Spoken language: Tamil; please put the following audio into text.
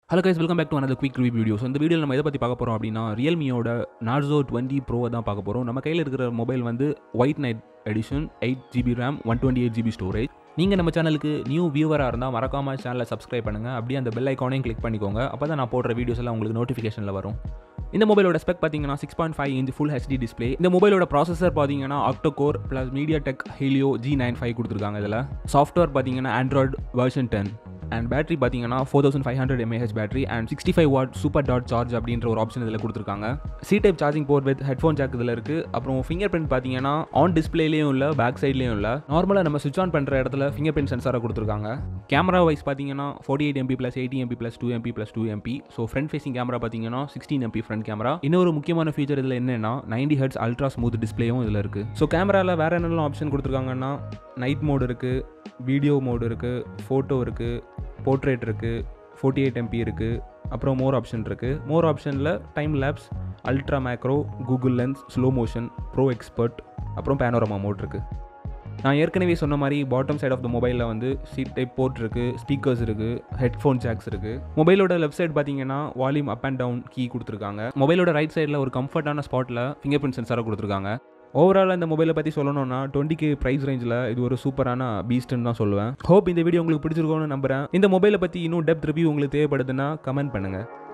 hello guys welcome back to another quick review videos இந்த வீடியோவில் நம்ம எதை பற்றி பார்க்க போகிறோம் அப்படின்னா ரியல்மியோட நார்சோ டுவெண்ட்டி ப்ரோவை தான் பார்க்க போகிறோம் நம்ம கையில் இருக்கிற மொபைல் வந்து white night edition eight GB RAM one twenty eight GB storage நீங்கள் நம்ம சேனலுக்கு நியூ வியூவராக இருந்தால் மறக்காமல் சேனலை சப்ஸ்கிரைப் பண்ணுங்கள் அப்படியே அந்த பெல் ஐக்கானையும் கிளிக் பண்ணிக்கோங்க அப்போ தான் நான் போடுற வீடியோஸ் எல்லாம் உங்களுக்கு நோட்டிஃபிகேஷனில் வரும் இந்த மொபைலோட ஸ்பெக் பார்த்தீங்கன்னா six point five inch full HD display இந்த மொபைலோட ப்ராசஸர் பார்த்தீங்கன்னா octa core plus MediaTek Helio G nine five கொடுத்துருக்காங்க இதில் சாஃப்ட்வேர் பார்த்தீங்கன்னா Android version ten and battery பார்த்தீங்கன்னா four thousand five hundred mAh battery and sixty five watt super டாட் சார்ஜ் அப்படின்ற ஒரு ஆப்ஷன் இதில் கொடுத்துருக்காங்க C type charging port with headphone jack இதில் இருக்குது அப்புறம் ஃபிங்கர் பிரிண்ட் பார்த்தீங்கன்னா ஆன் டிஸ்பிளேலையும் இல்லை பேக் சைட்லேயும் இல்லை நார்மலாக நம்ம சுவிச் ஆன் பண்ணுற இடத்துல ஃபிங்கர் பிரிண்ட் சென்சாராக கொடுத்துருக்காங்க கேமரா வைஸ் பார்த்தீங்கன்னா forty eight MP plus eighty MP plus two MP plus two MP so front facing camera பார்த்தீங்கன்னா சிக்ஸ்டீன் எம்பி ஃப்ரண்ட் கேமரா இன்னொரு முக்கியமான ஃபீச்சர் இதில் என்னன்னா நைன்டி ஹெட்ஸ் அல்ட்ரா ஸ்மூத் டிஸ்பிளேயும் இதில் இருக்குது ஸோ கேமராவில் வேறு என்னெல்லாம் ஆப்ஷன் கொடுத்துருக்காங்கன்னா நைட் மோடு இருக்குது வீடியோ மோடு இருக்குது ஃபோட்டோ இருக்குது போர்ட்ரேட் இருக்குது ஃபோர்ட்டி எயிட் எம்பி இருக்குது அப்புறம் மோர் ஆப்ஷன் இருக்குது மோர் ஆப்ஷனில் time lapse ultra macro Google Lens slow motion pro expert அப்புறம் பேனோரமா மோட் இருக்குது நான் ஏற்கனவே சொன்ன மாதிரி பாட்டம் சைட் ஆஃப் த மொபைலில் வந்து சீட் டைப் போர்ட் இருக்குது ஸ்பீக்கர்ஸ் இருக்குது ஹெட்ஃபோன் ஜாக்ஸ் இருக்குது மொபைலோட லெஃப்ட் சைடு பார்த்தீங்கன்னா volume up and down key கொடுத்துருக்காங்க மொபைலோட ரைட் சைடில் ஒரு கம்ஃபர்ட்டான ஸ்பாட்டில் ஃபிங்கர் பிரிண்ட் சென்சாராக கொடுத்துருக்காங்க ஓவரால் இந்த மொபைலை பற்றி சொல்லணும்னா டுவெண்ட்டி கே ப்ரைஸ் ரேஞ்சில் இது ஒரு சூப்பரான பீஸ்ட்னு தான் சொல்லுவேன் ஹோப் இந்த வீடியோ உங்களுக்கு பிடிச்சிருக்கோன்னு நம்புறேன் இந்த மொபைலை பற்றி இன்னும் டெப்த் ரிவ்யூ உங்களுக்கு தேவைப்படுதுன்னா கமெண்ட் பண்ணுங்கள்